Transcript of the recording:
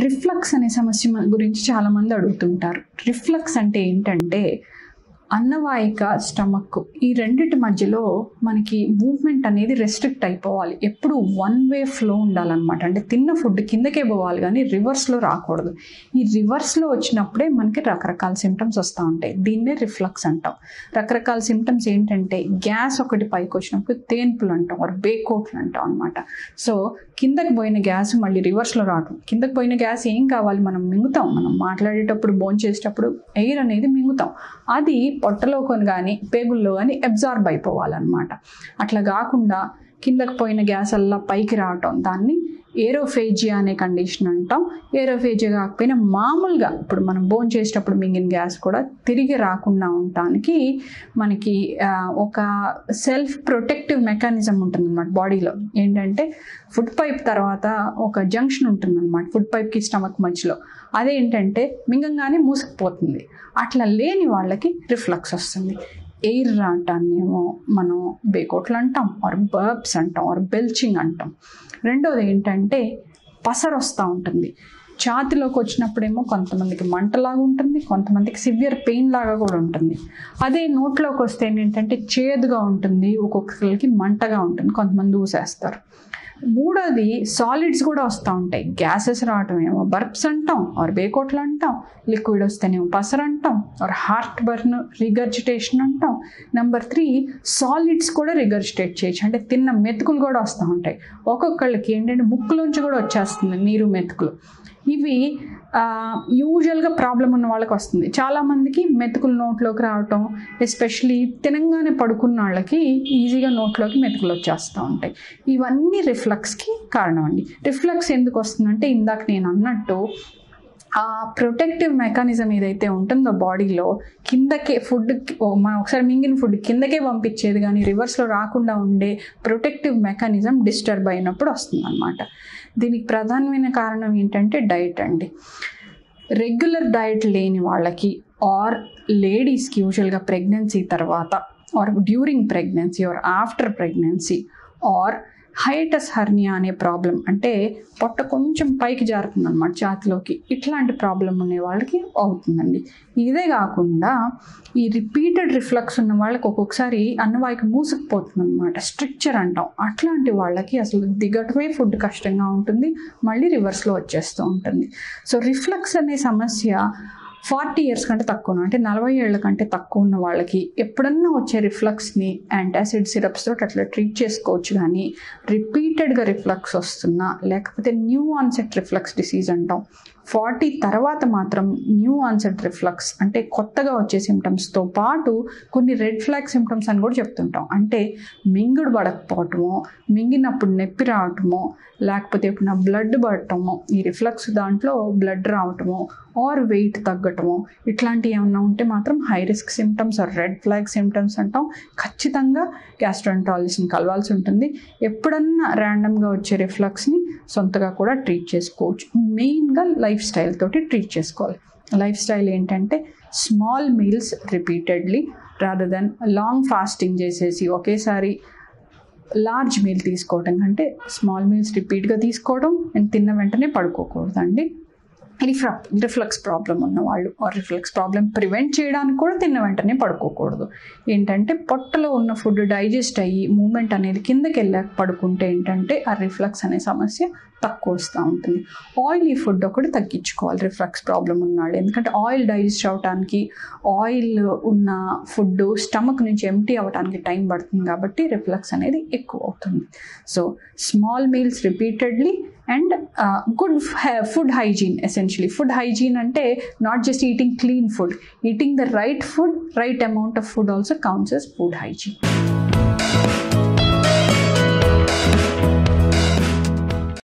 reflux అనే సమస్య మ- గురించి చాలామంది అడుగుతుంటారు రిఫ్లక్స్ అంటే ఏంటంటే అన్నవాహిక స్టమక్ ఈ రెండిటి మధ్యలో మనకి మూవ్మెంట్ అనేది రెస్ట్రిక్ట్ అయిపోవాలి ఎప్పుడు వన్ వే ఫ్లో ఉండాలన్నమాట అంటే తిన్న ఫుడ్ కిందకే పోవాలి కానీ రివర్స్లో రాకూడదు ఈ రివర్స్లో వచ్చినప్పుడే మనకి రకరకాల సిమ్టమ్స్ వస్తూ ఉంటాయి దీన్నే రిఫ్లక్స్ అంటాం రకరకాల సిమ్టమ్స్ ఏంటంటే గ్యాస్ ఒకటి పైకి వచ్చినప్పుడు తేన్పులు అంటాం ఆర్ బేకోట్లు అంటాం అనమాట సో కిందకి పోయిన గ్యాస్ మళ్ళీ రివర్స్లో రావడం కిందకి పోయిన గ్యాస్ ఏం కావాలి మనం మింగుతాం మనం మాట్లాడేటప్పుడు బోన్ చేసేటప్పుడు ఎయిర్ అనేది మింగుతాం అది పొట్టలో కొని కానీ పేగుల్లో కానీ అబ్జార్బ్ అయిపోవాలన్నమాట అట్లా కాకుండా కిందకి పోయిన గ్యాస్ అల్లా పైకి రావటం దాన్ని ఏరోఫేజియా అనే కండిషన్ అంటాం ఏరోఫేజియా కాకపోయినా మామూలుగా ఇప్పుడు మనం బోన్ చేసేటప్పుడు మింగిన గ్యాస్ కూడా తిరిగి రాకుండా ఉండటానికి మనకి ఆ, ఒక సెల్ఫ్ ప్రొటెక్టివ్ మెకానిజం ఉంటుంది అనమాట బాడీలో ఏంటంటే ఫుడ్ పైప్ తర్వాత ఒక జంక్షన్ ఉంటుంది అనమాట ఫుడ్ పైప్కి స్టమక్ మధ్యలో అదేంటంటే మింగంగానే మూసుకుపోతుంది అట్లా లేని వాళ్ళకి రిఫ్లక్స్ వస్తుంది ఎయిర్ రావటాన్నేమో మనం బేకోట్లు అంటాం ఆర్ బర్బ్స్ అంటాం ఆర్ బెల్చింగ్ అంటాం రెండోది ఏంటంటే పసరు వస్తూ ఉంటుంది ఛాతిలోకి వచ్చినప్పుడేమో కొంతమందికి మంటలాగా ఉంటుంది కొంతమందికి సివియర్ పెయిన్ లాగా కూడా ఉంటుంది అదే నోట్లోకి వస్తే ఏంటంటే చేదుగా ఉంటుంది ఒక్కొక్కరికి మంటగా ఉంటుంది కొంతమంది ఊసేస్తారు మూడోది సాలిడ్స్ కూడా వస్తూ ఉంటాయి గ్యాసెస్ రావటం ఏమో బర్బ్స్ అంటాం ఆర్ బేకోట్లు అంటాం లిక్విడ్ వస్తేనేమో పసరు అంటాం ఆర్ హార్ట్ బర్న్ రిగర్జిటేషన్ అంటాం నెంబర్ త్రీ సాలిడ్స్ కూడా రిగర్జిటేట్ చేయొచ్చు అంటే తిన్న మెతుకులు కూడా వస్తూ ఉంటాయి ఒక్కొక్కళ్ళకి ఏంటంటే ముక్కులోంచి కూడా వచ్చేస్తుంది నీరు మెతుకులు ఇవి యూజువల్గా ప్రాబ్లం ఉన్న వాళ్ళకి వస్తుంది చాలామందికి మెతుకులు నోట్లోకి రావటం ఎస్పెషలీ తినంగానే పడుకున్న వాళ్ళకి ఈజీగా నోట్లోకి మెతుకులు వచ్చేస్తూ ఉంటాయి ఇవన్నీ రిఫ్లక్స్కి కారణం అండి రిఫ్లక్స్ ఎందుకు వస్తుందంటే ఇందాక నేను అన్నట్టు ఆ ప్రొటెక్టివ్ మెకానిజం ఏదైతే ఉంటుందో బాడీలో కిందకే ఫుడ్ మనం ఒకసారి మింగిన ఫుడ్ కిందకే పంపించేది కానీ రివర్స్లో రాకుండా ఉండే ప్రొటెక్టివ్ మెకానిజం డిస్టర్బ్ అయినప్పుడు వస్తుంది అనమాట దీనికి ప్రధానమైన కారణం ఏంటంటే డైట్ అండి రెగ్యులర్ డైట్ లేని వాళ్ళకి ఆర్ లేడీస్కి యూజువల్గా ప్రెగ్నెన్సీ తర్వాత or during pregnancy or after pregnancy or hiatus hernia అనే ప్రాబ్లం అంటే పొట్ట కొంచెం పైకి జారుతుంది అనమాట ఛాతిలోకి ఇట్లాంటి ప్రాబ్లం ఉండే వాళ్ళకి అవుతుందండి ఇదే కాకుండా ఈ రిపీటెడ్ రిఫ్లక్స్ ఉన్న వాళ్ళకి ఒక్కొక్కసారి అన్నవాయికి మూసుకుపోతుంది అనమాట స్ట్రిక్చర్ అంటాం అట్లాంటి వాళ్ళకి అసలు దిగటమే ఫుడ్ కష్టంగా ఉంటుంది మళ్ళీ రివర్స్లో వచ్చేస్తూ ఉంటుంది సో రిఫ్లక్స్ అనే సమస్య ఫార్టీ ఇయర్స్ కంటే తక్కువ అంటే నలభై ఏళ్ళ కంటే తక్కువ ఉన్న వాళ్ళకి ఎప్పుడన్నా వచ్చే రిఫ్లక్స్ని యాంటాసిడ్ సిరప్స్ తోటి అట్లా ట్రీట్ చేసుకోవచ్చు కానీ రిపీటెడ్గా రిఫ్లక్స్ వస్తున్నా లేకపోతే న్యూ ఆన్సెట్ రిఫ్లక్స్ డిసీజ్ అంటాం ఫార్టీ తర్వాత మాత్రం న్యూ ఆన్సెట్ రిఫ్లక్స్ అంటే కొత్తగా వచ్చే సిమ్టమ్స్తో పాటు కొన్ని రెడ్ ఫ్లాగ్ సిమ్టమ్స్ అని కూడా చెప్తుంటాం అంటే మింగుడు పడకపోవటమో మింగినప్పుడు నొప్పి రావటమో లేకపోతే ఎప్పుడైనా బ్లడ్ పడటమో ఈ రిఫ్లక్స్ దాంట్లో బ్లడ్ రావటమో ఆర్ వెయిట్ తగ్గటమో ఇట్లాంటివి ఏమన్నా ఉంటే మాత్రం high risk symptoms or red flag symptoms అంటాం ఖచ్చితంగా గ్యాస్ట్రాంటాలజిస్ట్ని కలవాల్సి ఉంటుంది ఎప్పుడన్నా ర్యాండమ్గా వచ్చే రిఫ్లక్స్ని సొంతగా కూడా ట్రీట్ చేసుకోవచ్చు మెయిన్గా లైఫ్ స్టైల్ తోటి ట్రీట్ చేసుకోవాలి లైఫ్ స్టైల్ ఏంటంటే small meals repeatedly rather than long fasting చేసేసి ఒకేసారి లార్జ్ మీల్ తీసుకోవడం కంటే స్మాల్ మీల్స్ రిపీట్గా తీసుకోవడం అండ్ తిన్న వెంటనే పడుకోకూడదండి రిఫ్ల రిఫ్లక్స్ ప్రాబ్లం ఉన్నవాళ్ళు ఆ రిఫ్లక్స్ ప్రాబ్లం ప్రివెంట్ చేయడానికి కూడా తిన్న వెంటనే పడుకోకూడదు ఏంటంటే పొట్టలో ఉన్న ఫుడ్ డైజెస్ట్ అయ్యి మూమెంట్ అనేది కిందకి వెళ్ళాక పడుకుంటే ఏంటంటే ఆ రిఫ్లక్స్ అనే సమస్య తక్కువ వస్తూ ఉంటుంది ఆయిలీ ఫుడ్ ఒకటి తగ్గించుకోవాలి రిఫ్లక్స్ ప్రాబ్లం ఉన్నాళ్ళు ఎందుకంటే ఆయిల్ డైజెస్ట్ అవడానికి ఆయిల్ ఉన్న ఫుడ్ స్టమక్ నుంచి ఎంటీ అవ్వడానికి టైం పడుతుంది కాబట్టి రిఫ్లక్స్ అనేది ఎక్కువ అవుతుంది so small meals repeatedly and good food hygiene essentially food hygiene అంటే not just eating clean food eating the right food right amount of food also counts as food hygiene